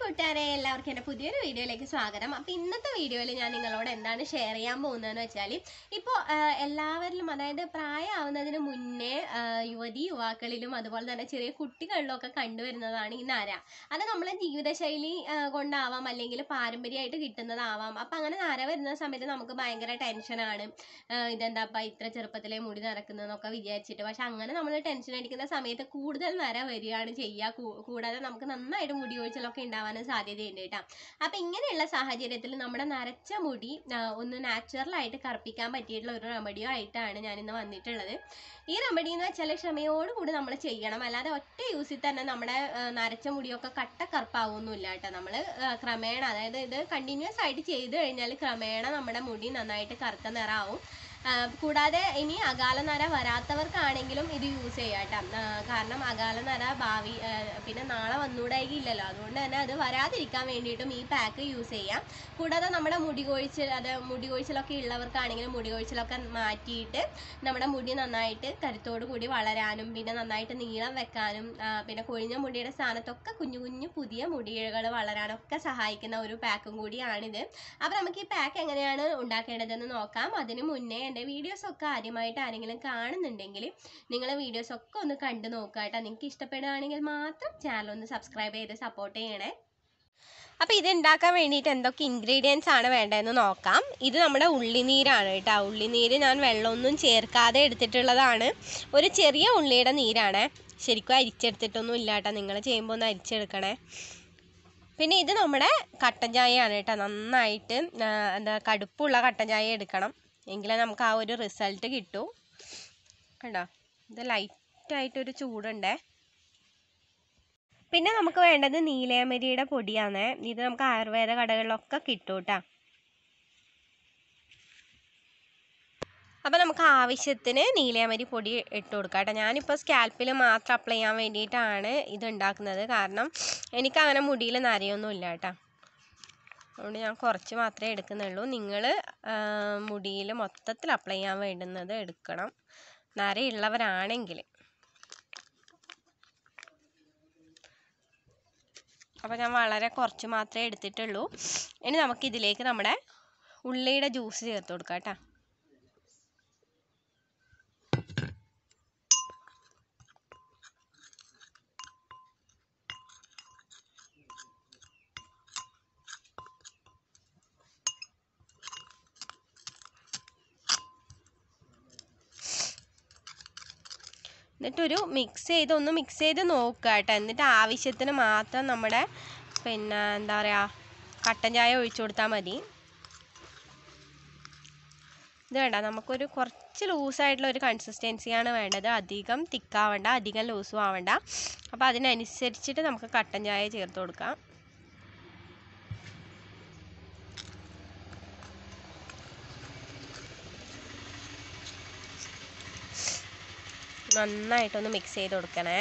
കൂട്ടുകാരെ എല്ലാവർക്കും എൻ്റെ പുതിയൊരു വീഡിയോയിലേക്ക് സ്വാഗതം അപ്പോൾ ഇന്നത്തെ വീഡിയോയിൽ ഞാൻ നിങ്ങളോട് എന്താണ് ഷെയർ ചെയ്യാൻ പോകുന്നതെന്ന് വെച്ചാൽ ഇപ്പോൾ എല്ലാവരിലും അതായത് പ്രായമാവുന്നതിന് മുന്നേ ആ, യുവതി യുവാക്കളിലും അതുപോലെ തന്നെ ചെറിയ കുട്ടികളിലും ഒക്കെ കണ്ടുവരുന്നതാണ് ഈ നര അത് നമ്മളെ ജീവിതശൈലി ആ, കൊണ്ടാവാം അല്ലെങ്കിൽ പാരമ്പര്യമായിട്ട് കിട്ടുന്നതാവാം അപ്പം അങ്ങനെ നര വരുന്ന സമയത്ത് നമുക്ക് ഭയങ്കര ടെൻഷനാണ് ഇതെന്താപ്പാ ഇത്ര ചെറുപ്പത്തിലെ മുടി നടക്കുന്നതെന്നൊക്കെ വിചാരിച്ചിട്ട് പക്ഷെ അങ്ങനെ നമ്മൾ ടെൻഷൻ അടിക്കുന്ന സമയത്ത് കൂടുതൽ നര വരികയാണ് ചെയ്യുക കൂ- കൂടാതെ നമുക്ക് നന്നായിട്ട് മുടി കൊഴിച്ചിലൊക്കെ ഉണ്ടാവാനും സാധ്യതയുണ്ട് കേട്ടോ അപ്പം ഇങ്ങനെയുള്ള സാഹചര്യത്തിൽ നമ്മുടെ നരച്ച മുടി ആ, ഒന്ന് നാച്ചുറലായിട്ട് കറുപ്പിക്കാൻ പറ്റിയിട്ടുള്ള ഒരു റെമഡിയോ ആയിട്ടാണ് ഞാൻ ഇന്ന് വന്നിട്ടുള്ളത് ഈ റെമഡി എന്ന് വെച്ചാൽ ക്ഷമയോടുകൂടി നമ്മൾ ചെയ്യണം അല്ലാതെ ഒറ്റ യൂസിൽ തന്നെ നമ്മുടെ ആ, നരച്ച മുടിയൊക്കെ കട്ട കറുപ്പാവൊന്നുമില്ല കേട്ടോ നമ്മൾ ക്രമേണ അതായത് ഇത് കണ്ടിന്യൂസ് ആയിട്ട് ചെയ്ത് കഴിഞ്ഞാൽ ക്രമേണ നമ്മുടെ മുടി നന്നായിട്ട് കറുത്ത നിറാവും ആ, കൂടാതെ ഇനി അകാല നര വരാത്തവർക്കാണെങ്കിലും ഇത് യൂസ് ചെയ്യാം കേട്ടോ ആ, കാരണം അകാല നര ഭാവി ആ, പിന്നെ നാളെ വന്നുകൂടായില്ലല്ലോ അതുകൊണ്ട് തന്നെ അത് വരാതിരിക്കാൻ വേണ്ടിയിട്ടും ഈ പാക്ക് യൂസ് ചെയ്യാം കൂടാതെ നമ്മുടെ മുടി കൊഴിച്ചിൽ അത് മുടി കൊഴിച്ചിലൊക്കെ ഉള്ളവർക്കാണെങ്കിലും മുടി കൊഴിച്ചിലൊക്കെ മാറ്റിയിട്ട് നമ്മുടെ മുടി നന്നായിട്ട് കരുത്തോടു കൂടി വളരാനും പിന്നെ നന്നായിട്ട് നീളം വെക്കാനും ആ, പിന്നെ കൊഴിഞ്ഞ മുടിയുടെ സ്ഥാനത്തൊക്കെ കുഞ്ഞു കുഞ്ഞു പുതിയ മുടിയിഴകൾ വളരാനൊക്കെ സഹായിക്കുന്ന ഒരു പാക്കും കൂടിയാണിത് അപ്പോൾ നമുക്ക് ഈ പാക്ക് എങ്ങനെയാണ് ഉണ്ടാക്കേണ്ടതെന്ന് നോക്കാം അതിന് മുന്നേ എൻ്റെ വീഡിയോസ് ഒക്കെ ആദ്യമായിട്ട് ആരെങ്കിലും കാണുന്നുണ്ടെങ്കിൽ നിങ്ങൾ വീഡിയോസ് ഒക്കെ ഒന്ന് കണ്ടു നോക്കുക കേട്ടോ നിങ്ങൾക്ക് ഇഷ്ടപ്പെടുകയാണെങ്കിൽ മാത്രം ചാനൽ ഒന്ന് സബ്സ്ക്രൈബ് ചെയ്ത് സപ്പോർട്ട് ചെയ്യണേ അപ്പോൾ ഇത് ഉണ്ടാക്കാൻ വേണ്ടിയിട്ട് എന്തൊക്കെ ഇൻഗ്രീഡിയൻസ് ആണ് വേണ്ടതെന്ന് നോക്കാം ഇത് നമ്മുടെ ഉള്ളിനീരാണ് കേട്ടോ ഉള്ളിനീര് ഞാൻ വെള്ളമൊന്നും ചേർക്കാതെ എടുത്തിട്ടുള്ളതാണ് ഒരു ചെറിയ ഉള്ളിയുടെ നീരാണ് ശരിക്കും അരിച്ചെടുത്തിട്ടൊന്നും ഇല്ല കേട്ടോ നിങ്ങൾ ചെയ്യുമ്പോൾ ഒന്ന് അരിച്ചെടുക്കണേ പിന്നെ ഇത് നമ്മുടെ കട്ടൻ ചായയാണ് കേട്ടോ നന്നായിട്ട് ആ, എന്താ കടുപ്പുള്ള കട്ടൻ ചായ എടുക്കണം എങ്കിലേ നമുക്ക് ആ ഒരു റിസൾട്ട് കിട്ടൂ കണ്ടോ ഇത് ലൈറ്റായിട്ടൊരു ചൂടുണ്ടേ പിന്നെ നമുക്ക് വേണ്ടത് നീലയമരിയുടെ പൊടിയാണ് ഇത് നമുക്ക് ആയുർവേദ കടകളിലൊക്കെ കിട്ടും കേട്ടോ അപ്പോൾ നമുക്ക് ആവശ്യത്തിന് നീലയമരി പൊടി ഇട്ട് കൊടുക്കാം കേട്ടോ ഞാനിപ്പോൾ സ്കാൽപ്പിൽ മാത്രം അപ്ലൈ ചെയ്യാൻ വേണ്ടിയിട്ടാണ് ഇത് ഉണ്ടാക്കുന്നത് കാരണം എനിക്ക് അങ്ങനെ മുടിയിൽ നരയൊന്നുമില്ല കേട്ടോ അതുകൊണ്ട് ഞാൻ കുറച്ച് മാത്രമേ എടുക്കുന്നുള്ളൂ നിങ്ങൾ മുടിയിൽ മൊത്തത്തിൽ അപ്ലൈ ചെയ്യാൻ വേണ്ടുന്നത് എടുക്കണം നരയുള്ളവരാണെങ്കിൽ അപ്പോൾ ഞാൻ വളരെ കുറച്ച് മാത്രമേ എടുത്തിട്ടുള്ളൂ ഇനി നമുക്ക് ഇതിലേക്ക് നമ്മുടെ ഉള്ളിയുടെ ജ്യൂസ് ചേർത്ത് കൊടുക്കാം കേട്ടോ എന്നിട്ടൊരു മിക്സ് ചെയ്ത് ഒന്ന് മിക്സ് ചെയ്ത് നോക്കുക കേട്ടോ എന്നിട്ട് ആവശ്യത്തിന് മാത്രം നമ്മുടെ പിന്നെ എന്താ പറയുക കട്ടൻ ചായ ഒഴിച്ചു കൊടുത്താൽ മതി ഇത് വേണ്ട നമുക്കൊരു കുറച്ച് ലൂസായിട്ടുള്ള ഒരു കൺസിസ്റ്റൻസിയാണ് വേണ്ടത് അധികം തിക്കാവണ്ട അധികം ലൂസും ആവണ്ട അപ്പോൾ അതിനനുസരിച്ചിട്ട് നമുക്ക് കട്ടൻ ചായ ചേർത്ത് കൊടുക്കാം നന്നായിട്ടൊന്ന് മിക്സ് ചെയ്ത് കൊടുക്കണേ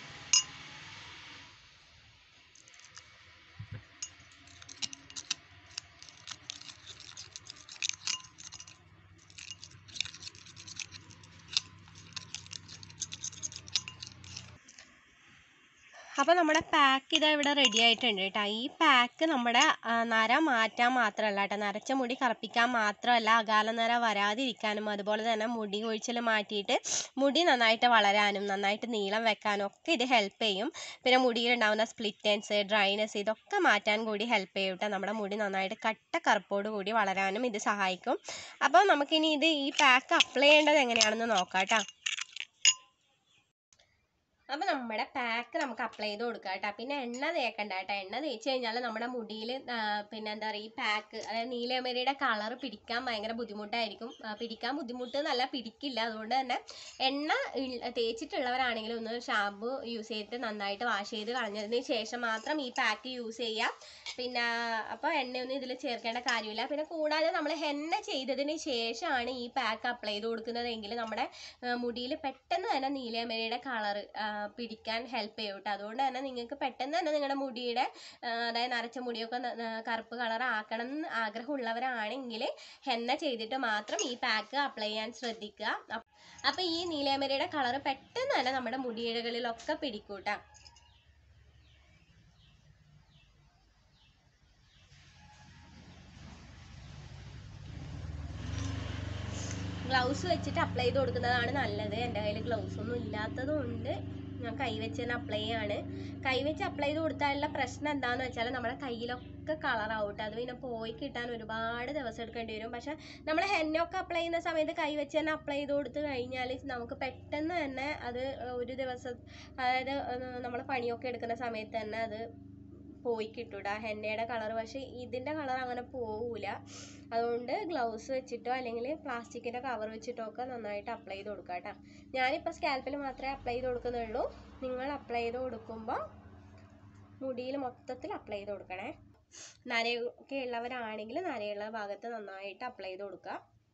അപ്പോൾ നമ്മുടെ പാക്ക് ഇതാ ഇവിടെ റെഡി ആയിട്ടുണ്ട് കേട്ടോ ഈ പാക്ക് നമ്മുടെ ആ, നര മാറ്റാൻ മാത്രമല്ല കേട്ടോ നരച്ച മുടി കറുപ്പിക്കാൻ മാത്രമല്ല അകാല നര വരാതിരിക്കാനും അതുപോലെ തന്നെ മുടി കൊഴിച്ചിൽ മാറ്റിയിട്ട് മുടി നന്നായിട്ട് വളരാനും നന്നായിട്ട് നീളം വെക്കാനും ഒക്കെ ഇത് ഹെൽപ്പ് ചെയ്യും പിന്നെ മുടിയിലുണ്ടാവുന്ന സ്പ്ലിറ്റൻസ് ഡ്രൈനെസ് ഇതൊക്കെ മാറ്റാൻ കൂടി ഹെൽപ്പ് ചെയ്യും കേട്ടോ നമ്മുടെ മുടി നന്നായിട്ട് കട്ട കറുപ്പോട് കൂടി വളരാനും ഇത് സഹായിക്കും അപ്പോൾ നമുക്കിനി ഇത് ഈ പാക്ക് അപ്ലൈ ചെയ്യേണ്ടത് എങ്ങനെയാണെന്ന് നോക്കാം കേട്ടോ അപ്പോൾ നമ്മുടെ പാക്ക് നമുക്ക് അപ്ലൈ ചെയ്ത് കൊടുക്കാം കേട്ടോ പിന്നെ എണ്ണ തേക്കണ്ട കേട്ടോ എണ്ണ തേച്ച് കഴിഞ്ഞാൽ നമ്മുടെ മുടിയിൽ പിന്നെ എന്താ പറയുക ഈ പാക്ക് അതായത് നീലമരിയുടെ കളർ പിടിക്കാൻ ഭയങ്കര ബുദ്ധിമുട്ടായിരിക്കും ആ, പിടിക്കാൻ ബുദ്ധിമുട്ട് എന്നല്ല പിടിക്കില്ല അതുകൊണ്ട് തന്നെ എണ്ണ ഇൾ- തേച്ചിട്ടുള്ളവരാണെങ്കിലും ഒന്ന് ഷാമ്പു യൂസ് ചെയ്തിട്ട് നന്നായിട്ട് വാഷ് ചെയ്ത് കളഞ്ഞതിന് ശേഷം മാത്രം ഈ പാക്ക് യൂസ് ചെയ്യുക പിന്നെ അപ്പോൾ എണ്ണയൊന്നും ഇതിൽ ചേർക്കേണ്ട കാര്യമില്ല പിന്നെ കൂടാതെ നമ്മൾ ഹെന്ന ചെയ്തതിന് ശേഷമാണ് ഈ പാക്ക് അപ്ലൈ ചെയ്ത് കൊടുക്കുന്നതെങ്കിൽ നമ്മുടെ മുടിയിൽ പെട്ടെന്ന് തന്നെ നീലയമരിയുടെ കളർ പിടിക്കാൻ ഹെൽപ്പ് ചെയ്യും കേട്ടോ അതുകൊണ്ട് തന്നെ നിങ്ങൾക്ക് പെട്ടെന്ന് തന്നെ നിങ്ങളുടെ മുടിയുടെ ആ, അതായത് നരച്ച മുടിയൊക്കെ ന- ന- കറുപ്പ് കളർ ആക്കണം എന്ന് ആഗ്രഹമുള്ളവരാണെങ്കിൽ ഹെന്ന ചെയ്തിട്ട് മാത്രം ഈ പാക്ക് അപ്ലൈ ചെയ്യാൻ ശ്രദ്ധിക്കുക അപ്പ് അപ്പോൾ ഈ നീലയമരിയുടെ കളർ പെട്ടെന്ന് തന്നെ നമ്മുടെ മുടിയിഴകളിലൊക്കെ പിടിക്കൂട്ടാ ഗ്ലൗസ് വെച്ചിട്ട് അപ്ലൈ ചെയ്ത് കൊടുക്കുന്നതാണ് നല്ലത് എൻ്റെ കയ്യിൽ ഗ്ലൗസ് ഒന്നും ഇല്ലാത്തത് കൊണ്ട് ഞാൻ കൈ വെച്ച് തന്നെ അപ്ലൈ ചെയ്യാണ് കൈ വെച്ച് അപ്ലൈ ചെയ്ത് കൊടുത്താലുള്ള പ്രശ്നം എന്താണെന്ന് വെച്ചാൽ നമ്മുടെ കയ്യിലൊക്കെ കളർ ആവട്ടെ അത് പിന്നെ പോയി കിട്ടാൻ ഒരുപാട് ദിവസം എടുക്കേണ്ടി വരും പക്ഷെ നമ്മൾ ഹെന്നൊക്കെ അപ്ലൈ ചെയ്യുന്ന സമയത്ത് കൈ വെച്ച് തന്നെ അപ്ലൈ ചെയ്ത് കൊടുത്ത് കഴിഞ്ഞാൽ നമുക്ക് പെട്ടെന്ന് തന്നെ അത് ഒരു ദിവസം അതായത് നമ്മൾ പണിയൊക്കെ എടുക്കുന്ന സമയത്ത് തന്നെ അത് പോയി കിട്ടൂടാ ഹെന്നയുടെ കളർ പക്ഷേ ഇതിൻ്റെ കളർ അങ്ങനെ പോവില്ല അതുകൊണ്ട് ഗ്ലൗസ് വെച്ചിട്ടോ അല്ലെങ്കിൽ പ്ലാസ്റ്റിക്കിൻ്റെ കവർ വെച്ചിട്ടോ ഒക്കെ നന്നായിട്ട് അപ്ലൈ ചെയ്ത് കൊടുക്കുക കേട്ടോ ഞാനിപ്പോൾ സ്കാൽപ്പിൽ മാത്രമേ അപ്ലൈ ചെയ്ത് കൊടുക്കുന്നുള്ളൂ നിങ്ങൾ അപ്ലൈ ചെയ്ത് കൊടുക്കുമ്പോൾ മുടിയിൽ മൊത്തത്തിൽ അപ്ലൈ ചെയ്ത് കൊടുക്കണേ നരയൊക്കെ ഉള്ളവരാണെങ്കിൽ നരയുള്ള ഭാഗത്ത് നന്നായിട്ട് അപ്ലൈ ചെയ്ത് കൊടുക്കുക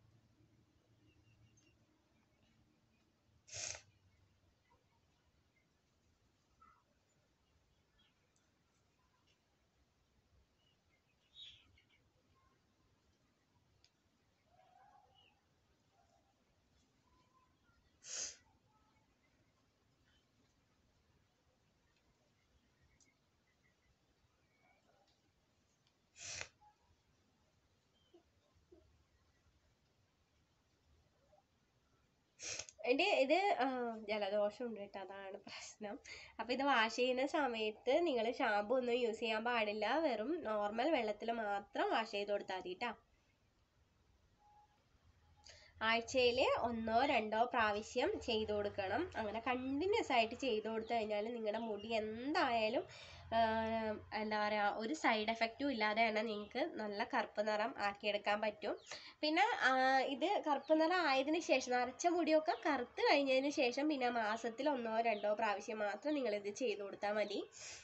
എൻ്റെ ഇത് ആ, ജലദോഷം ഉണ്ട് കേട്ടോ അതാണ് പ്രശ്നം അപ്പോൾ ഇത് വാഷ് ചെയ്യുന്ന സമയത്ത് നിങ്ങൾ ഷാമ്പു ഒന്നും യൂസ് ചെയ്യാൻ പാടില്ല വെറും നോർമൽ വെള്ളത്തിൽ മാത്രം വാഷ് ചെയ്ത് കൊടുത്താൽ മതി കേട്ടോ ആഴ്ചയിൽ ഒന്നോ രണ്ടോ പ്രാവശ്യം ചെയ്തു കൊടുക്കണം അങ്ങനെ കണ്ടിന്യൂസ് ആയിട്ട് ചെയ്തു കൊടുത്തു കഴിഞ്ഞാൽ നിങ്ങളുടെ മുടി എന്തായാലും ആഹ്, എന്താ പറയുക ഒരു സൈഡ് എഫക്റ്റും ഇല്ലാതെ തന്നെ നിങ്ങൾക്ക് നല്ല കറുപ്പ് നിറം ആക്കിയെടുക്കാൻ പറ്റും പിന്നെ ആഹ്, ഇത് കറുപ്പ് നിറം ആയതിനു ശേഷം നരച്ച മുടിയൊക്കെ കറുത്ത് കഴിഞ്ഞതിന് ശേഷം പിന്നെ മാസത്തിൽ ഒന്നോ രണ്ടോ പ്രാവശ്യം മാത്രം നിങ്ങളിത് ചെയ്തു കൊടുത്താൽ മതി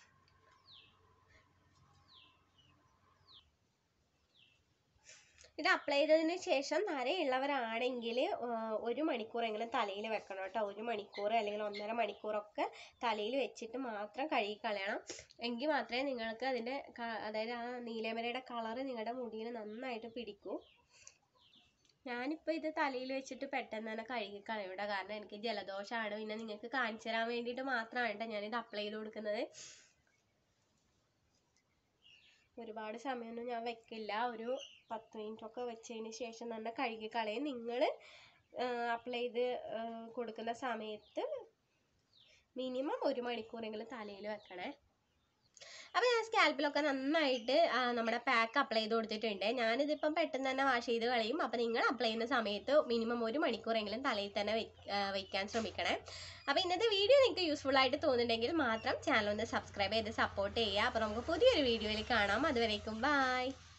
ഇത് അപ്ലൈ ചെയ്തതിന് ശേഷം നരയുള്ളവരാണെങ്കിൽ ഒരു മണിക്കൂറെങ്കിലും തലയിൽ വെക്കണം കേട്ടോ ഒരു മണിക്കൂർ അല്ലെങ്കിൽ ഒന്നര മണിക്കൂറൊക്കെ തലയിൽ വെച്ചിട്ട് മാത്രം കഴുകി കളയണം എങ്കിൽ മാത്രമേ നിങ്ങൾക്ക് അതിൻ്റെ അതായത് ആ നീലമരയുടെ കളറ് നിങ്ങളുടെ മുടിയിൽ നന്നായിട്ട് പിടിക്കൂ ഞാനിപ്പോൾ ഇത് തലയിൽ വെച്ചിട്ട് പെട്ടെന്ന് തന്നെ കഴുകി കളയൂടെ കാരണം എനിക്ക് ജലദോഷമാണ് പിന്നെ നിങ്ങൾക്ക് കാണിച്ചു തരാൻ വേണ്ടിയിട്ട് മാത്രമാണ് കേട്ടോ ഞാനിത് അപ്ലൈ ചെയ്ത് കൊടുക്കുന്നത് ഒരുപാട് സമയമൊന്നും ഞാൻ വെക്കില്ല ഒരു പത്ത് മിനിറ്റ് ഒക്കെ വെച്ചതിന് ശേഷം തന്നെ കഴുകി കളയും നിങ്ങൾ അപ്ലൈ ചെയ്ത് ആ, കൊടുക്കുന്ന സമയത്ത് മിനിമം ഒരു മണിക്കൂറെങ്കിലും തലയിൽ വെക്കണേ അപ്പോൾ ഞാൻ സ്കാൽപ്പിലൊക്കെ നന്നായിട്ട് ആ, നമ്മുടെ പാക്ക് അപ്ലൈ ചെയ്ത് കൊടുത്തിട്ടുണ്ട് ഞാനിതിപ്പം പെട്ടെന്ന് തന്നെ വാഷ് ചെയ്ത് കളയും അപ്പോൾ നിങ്ങൾ അപ്ലൈ ചെയ്യുന്ന സമയത്ത് മിനിമം ഒരു മണിക്കൂറെങ്കിലും തലയിൽ തന്നെ വെക്ക്- ആ, വെക്കാൻ ശ്രമിക്കണേ അപ്പോൾ ഇന്നത്തെ വീഡിയോ നിങ്ങൾക്ക് യൂസ്ഫുൾ ആയിട്ട് തോന്നുന്നുണ്ടെങ്കിൽ മാത്രം ചാനൽ ഒന്ന് സബ്സ്ക്രൈബ് ചെയ്ത് സപ്പോർട്ട് ചെയ്യുക അപ്പോൾ നമുക്ക് പുതിയൊരു വീഡിയോയിൽ കാണാം അതുവരേക്കും ബൈ